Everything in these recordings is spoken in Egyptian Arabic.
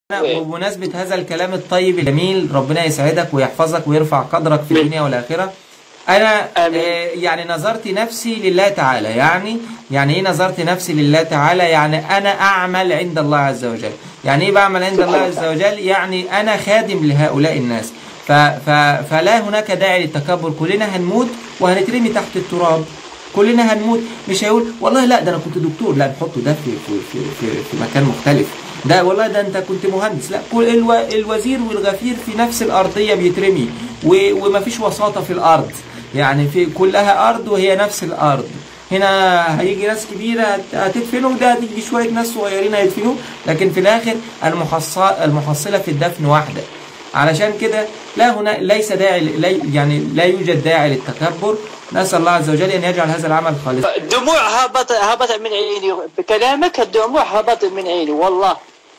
وبمناسبة هذا الكلام الطيب الجميل ربنا يسعدك ويحفظك ويرفع قدرك في الدنيا والآخرة أنا آمين. آه، يعني نظرت نفسي لله تعالى يعني يعني إيه نظرت نفسي لله تعالى يعني أنا أعمل عند الله عز وجل يعني إيه بعمل عند الله عز وجل يعني أنا خادم لهؤلاء الناس ف ف فلا هناك داعي للتكبر كلنا هنموت وهنترمي تحت التراب كلنا هنموت مش هيقول والله لا ده انا كنت دكتور لا نحطه ده في في في في, في مكان مختلف ده والله ده انت كنت مهندس لا كل الو الوزير والغفير في نفس الارضيه بيترمي و- ومفيش وساطه في الارض يعني في كلها ارض وهي نفس الارض هنا هيجي ناس كبيرة هت- هتدفنه ده هتيجي شوية ناس صغيرين هيدفنوه لكن في الآخر المحص- المحصلة في الدفن واحدة علشان كده لا هنا ليس داعي لا يعني لا يوجد داعي للتكبر نسأل الله عز وجل أن يجعل هذا العمل خالصا الدموع هبط هبط من عيني بكلامك الدموع هبط من عيني والله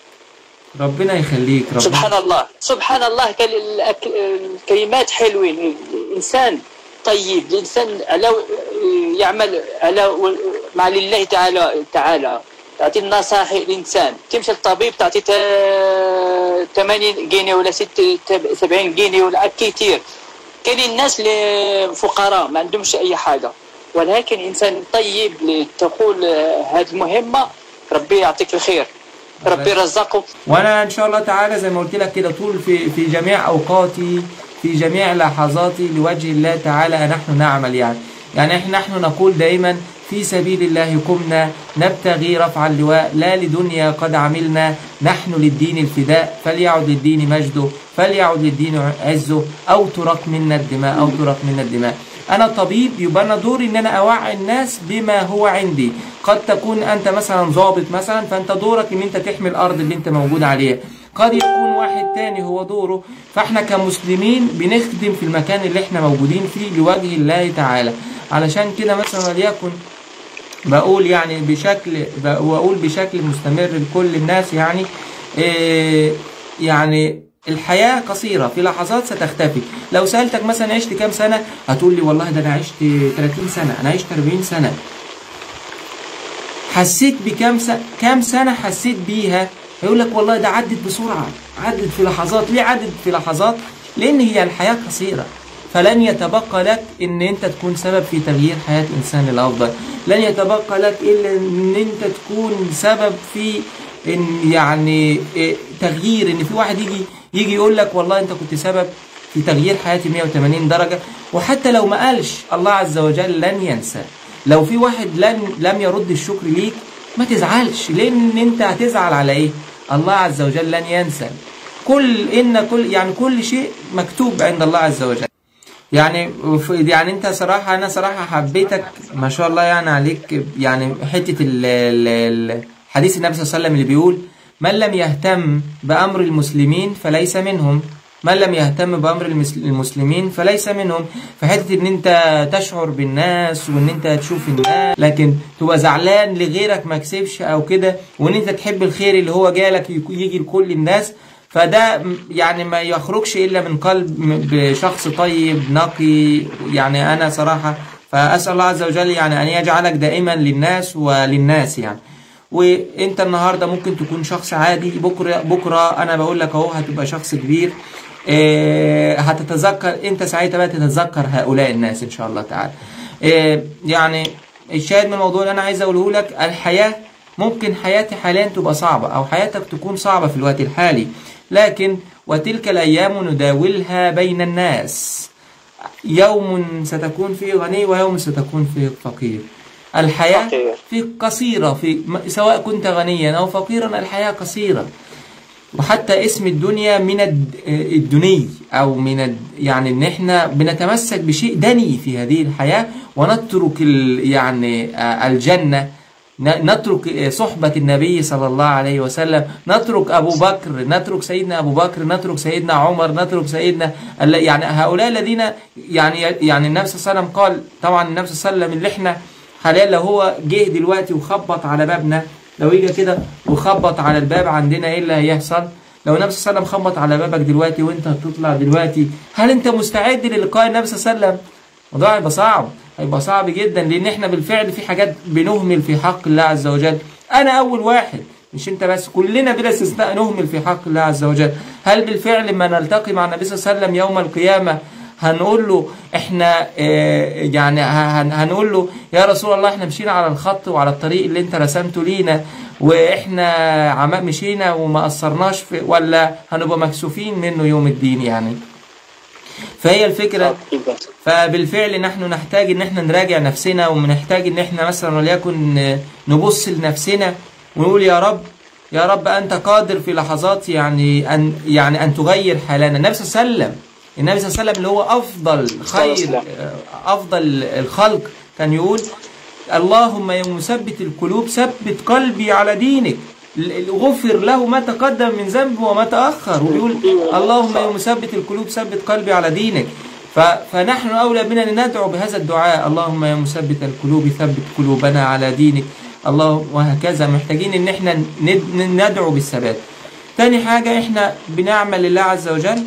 ربنا يخليك ربنا سبحان الله سبحان الله كل- الأك- الكلمات حلوين الإنسان طيب الإنسان على يعمل على مع لله تعالى تعالى تعطي النصائح الإنسان تمشي للطبيب تعطي تا- 80 جنيه ولا 70 جنيه ولا كثير كاين الناس اللي فقراء ما عندهمش أي حاجة ولكن إنسان طيب اللي تقول هذه المهمة ربي يعطيك الخير ربي يرزقك وانا ان شاء الله تعالى زي ما قلت لك كده طول في في جميع اوقاتي في جميع لحظاتي لوجه الله تعالى نحن نعمل يعني يعني احنا نحن نقول دائما في سبيل الله قمنا نبتغي رفع اللواء لا لدنيا قد عملنا نحن للدين الفداء فليعد للدين مجده فليعد للدين عزه او ترك منا الدماء او ترك منا الدماء انا طبيب يبقى انا دوري ان انا اوعي الناس بما هو عندي قد تكون انت مثلا ضابط مثلا فانت دورك ان انت تحمي الارض اللي انت موجود عليها قد يكون واحد تاني هو دوره فاحنا كمسلمين بنخدم في المكان اللي احنا موجودين فيه لوجه الله تعالى علشان كده مثلا وليكن بقول يعني بشكل بقول بشكل مستمر لكل الناس يعني إيه يعني الحياة قصيرة في لحظات ستختفي لو سألتك مثلا عشت كام سنة هتقول لي والله ده أنا عشت 30 سنة أنا عشت 40 سنة حسيت بكام سنة كام سنة حسيت بيها هيقول لك والله ده عدت بسرعة عدت في لحظات ليه عدت في لحظات لأن هي الحياة قصيرة فلن يتبقى لك ان انت تكون سبب في تغيير حياة انسان للافضل لن يتبقى لك الا ان انت تكون سبب في ان يعني إيه تغيير ان في واحد يجي يجي يقول لك والله انت كنت سبب في تغيير حياتي 180 درجة وحتى لو ما قالش الله عز وجل لن ينسى لو في واحد لن لم يرد الشكر ليك ما تزعلش لان انت هتزعل على ايه الله عز وجل لن ينسى كل ان كل يعني كل شيء مكتوب عند الله عز وجل يعني يعني انت صراحة انا صراحة حبيتك ما شاء الله يعني عليك يعني حتة ال ال حديث النبي صلى الله عليه وسلم اللي بيقول من لم يهتم بأمر المسلمين فليس منهم من لم يهتم بأمر المسلمين فليس منهم فحتة ان انت تشعر بالناس وان انت تشوف الناس لكن تبقى زعلان لغيرك ما كسبش او كده وان انت تحب الخير اللي هو جالك يجي لكل الناس فده يعني ما يخرجش الا من قلب بشخص طيب نقي يعني انا صراحه فاسال الله عز وجل يعني ان يجعلك دائما للناس وللناس يعني وانت النهارده ممكن تكون شخص عادي بكره بكره انا بقول لك اهو هتبقى شخص كبير إيه هتتذكر انت ساعتها بقى تتذكر هؤلاء الناس ان شاء الله تعالى إيه يعني الشاهد من الموضوع اللي انا عايز اقوله لك الحياه ممكن حياتي حاليا تبقى صعبه او حياتك تكون صعبه في الوقت الحالي لكن وتلك الأيام نداولها بين الناس يوم ستكون فيه غني ويوم ستكون فيه فقير الحياة في قصيرة في سواء كنت غنيا أو فقيرا الحياة قصيرة وحتى اسم الدنيا من الدني أو من يعني إن إحنا بنتمسك بشيء دني في هذه الحياة ونترك يعني الجنة نترك صحبة النبي صلى الله عليه وسلم نترك أبو بكر نترك سيدنا أبو بكر نترك سيدنا عمر نترك سيدنا يعني هؤلاء الذين يعني يعني النبي صلى الله عليه وسلم قال طبعا النبي صلى الله عليه وسلم اللي احنا حاليا لو هو جه دلوقتي وخبط على بابنا لو يجي كده وخبط على الباب عندنا ايه اللي هيحصل لو النبي صلى الله عليه وسلم خبط على بابك دلوقتي وانت هتطلع دلوقتي هل انت مستعد للقاء النبي صلى الله عليه وسلم الموضوع هيبقى صعب هيبقى صعب جدا لان احنا بالفعل في حاجات بنهمل في حق الله عز وجل انا اول واحد مش انت بس كلنا بلا استثناء نهمل في حق الله عز وجل هل بالفعل ما نلتقي مع النبي صلى الله عليه وسلم يوم القيامة هنقول له احنا اه يعني هن هنقول له يا رسول الله احنا مشينا على الخط وعلى الطريق اللي انت رسمته لينا واحنا عم مشينا وما قصرناش في ولا هنبقى مكسوفين منه يوم الدين يعني فهي الفكرة فبالفعل نحن نحتاج ان احنا نراجع نفسنا ونحتاج ان احنا مثلا وليكن نبص لنفسنا ونقول يا رب يا رب انت قادر في لحظات يعني ان يعني ان تغير حالنا النبي صلى الله عليه وسلم النبي صلى الله عليه وسلم اللي هو افضل خير افضل الخلق كان يقول اللهم يا مثبت القلوب ثبت قلبي على دينك غفر له ما تقدم من ذنبه وما تأخر ويقول اللهم يا مثبت القلوب ثبت قلبي على دينك فنحن أولى بنا أن ندعو بهذا الدعاء اللهم يا مثبت القلوب ثبت قلوبنا على دينك الله وهكذا محتاجين ان احنا ندعو بالثبات تاني حاجة احنا بنعمل لله عز وجل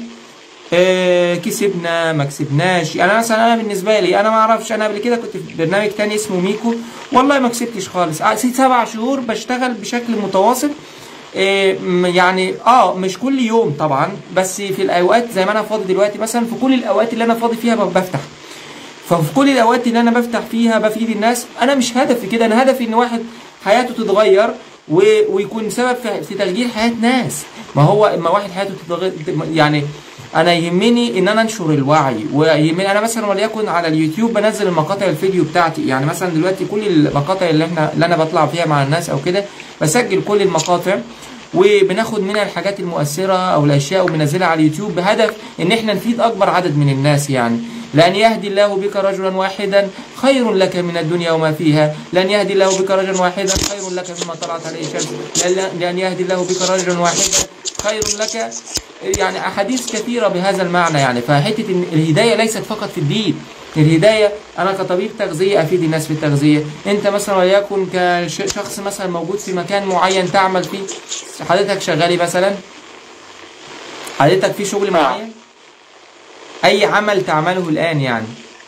اه كسبنا ما كسبناش انا مثلا انا بالنسبه لي انا ما اعرفش انا قبل كده كنت في برنامج تاني اسمه ميكو والله ما كسبتش خالص ست سبع شهور بشتغل بشكل متواصل اه يعني اه مش كل يوم طبعا بس في الاوقات زي ما انا فاضي دلوقتي مثلا في كل الاوقات اللي انا فاضي فيها بفتح ففي كل الاوقات اللي انا بفتح فيها بفيد الناس انا مش هدفي كده انا هدفي ان واحد حياته تتغير و... ويكون سبب في... في تغيير حياه ناس ما هو اما واحد حياته تتغير يعني انا يهمني ان انا انشر الوعي ويهمني انا مثلا وليكن على اليوتيوب بنزل المقاطع الفيديو بتاعتي يعني مثلا دلوقتي كل المقاطع اللي احنا اللي انا بطلع فيها مع الناس او كده بسجل كل المقاطع وبناخد منها الحاجات المؤثره او الاشياء وبنزلها على اليوتيوب بهدف ان احنا نفيد اكبر عدد من الناس يعني لأن يهدي الله بك رجلا واحدا خير لك من الدنيا وما فيها لأن يهدي الله بك رجلا واحدا خير لك مما طلعت عليه الشمس لأن يهدي الله بك رجلا واحدا خير لك يعني أحاديث كثيرة بهذا المعنى يعني فحتة إن الهداية ليست فقط في الدين الهداية أنا كطبيب تغذية أفيد الناس في التغذية أنت مثلا وليكن كشخص مثلا موجود في مكان معين تعمل فيه حضرتك شغالي مثلا حضرتك في شغل معين اي عمل تعمله الان يعني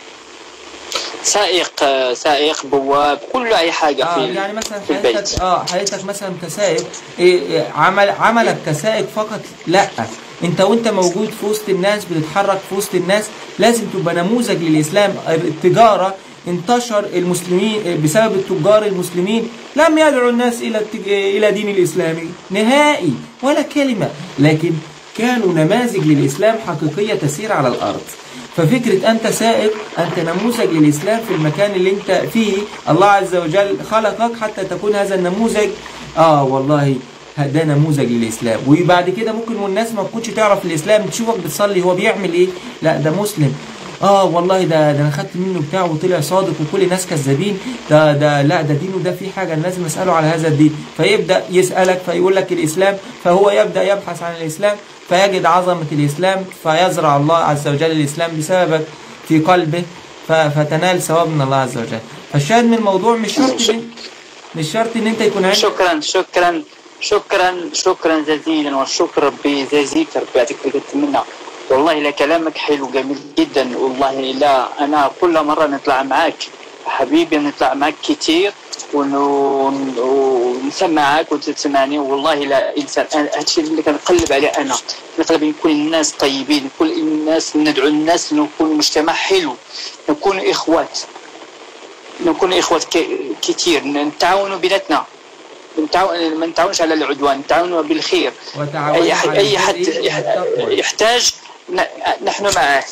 سائق سائق بواب كل اي حاجه آه في يعني مثلا في البيت حضرتك اه حضرتك مثلا كسائق إيه إيه عمل عملك كسائق فقط لا انت وانت موجود في وسط الناس بتتحرك في وسط الناس لازم تبقى نموذج للاسلام التجاره انتشر المسلمين بسبب التجار المسلمين لم يدعو الناس الى التج... الى دين الاسلام نهائي ولا كلمه لكن كانوا نماذج للإسلام حقيقية تسير على الأرض ففكرة أنت سائق أنت نموذج للإسلام في المكان اللي أنت فيه الله عز وجل خلقك حتى تكون هذا النموذج آه والله ده نموذج للإسلام وبعد كده ممكن والناس ما تكونش تعرف الإسلام تشوفك بتصلي هو بيعمل إيه لا ده مسلم اه والله ده ده انا خدت منه بتاع وطلع صادق وكل الناس كذابين ده ده لا ده دينه ده فيه حاجه انا لازم اساله على هذا الدين فيبدا يسالك فيقول لك الاسلام فهو يبدا يبحث عن الاسلام فيجد عظمه الاسلام فيزرع الله عز وجل الاسلام بسببك في قلبه فتنال ثواب من الله عز وجل فالشاهد من الموضوع مش شرط إن مش شرط ان انت يكون عندك شكرا شكرا شكرا شكرا جزيلا والشكر ربي يجازيك ربي يعطيك اللي تتمنى والله لا كلامك حلو جميل جدا والله لا انا كل مره نطلع معاك حبيبي نطلع معاك كتير ونسمعك وتسمعني والله لا انسان هادشي اللي كنقلب عليه انا نقلب نكون الناس طيبين نكون الناس ندعو الناس نكون مجتمع حلو نكون اخوات نكون اخوات كتير نتعاونوا بيناتنا نتعاون ما نتعاونش على العدوان نتعاونوا بالخير اي حد اي حد يحتاج نحن معه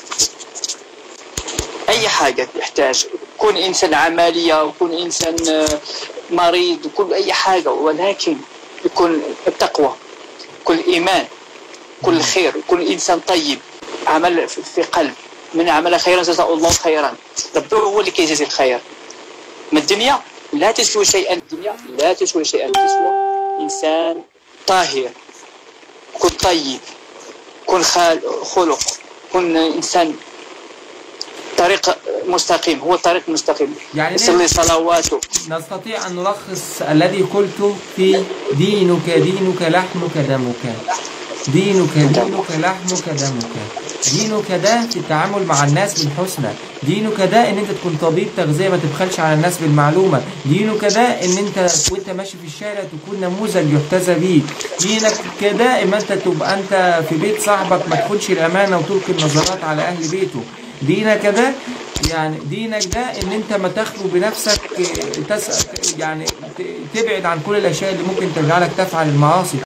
اي حاجه يحتاج كون انسان عمليه وكون انسان مريض وكل اي حاجه ولكن يكون التقوى كل ايمان كل خير كل انسان طيب عمل في قلب من عمل خيرا جزاه الله خيرا ربي هو اللي كيجازي الخير ما الدنيا لا تسوي شيئا الدنيا لا تسوي شيئا تسوى انسان طاهر كن طيب كن خلق كن انسان طريق مستقيم هو طريق مستقيم يعني يصلي صلواته نستطيع أن نلخص الذي قلته في دينك دينك لحمك دمك دينك دينك لحمك دمك دينك ده في التعامل مع الناس بالحسنى دينك ده ان انت تكون طبيب تغذيه ما تبخلش على الناس بالمعلومه دينك ده ان انت وانت ماشي في الشارع تكون نموذج يحتذى بيه دينك كده اما انت تبقى انت في بيت صاحبك ما تخونش الامانه وتلقي النظرات على اهل بيته دينك ده يعني دينك ده ان انت ما تخلو بنفسك تس يعني تبعد عن كل الاشياء اللي ممكن تجعلك تفعل المعاصي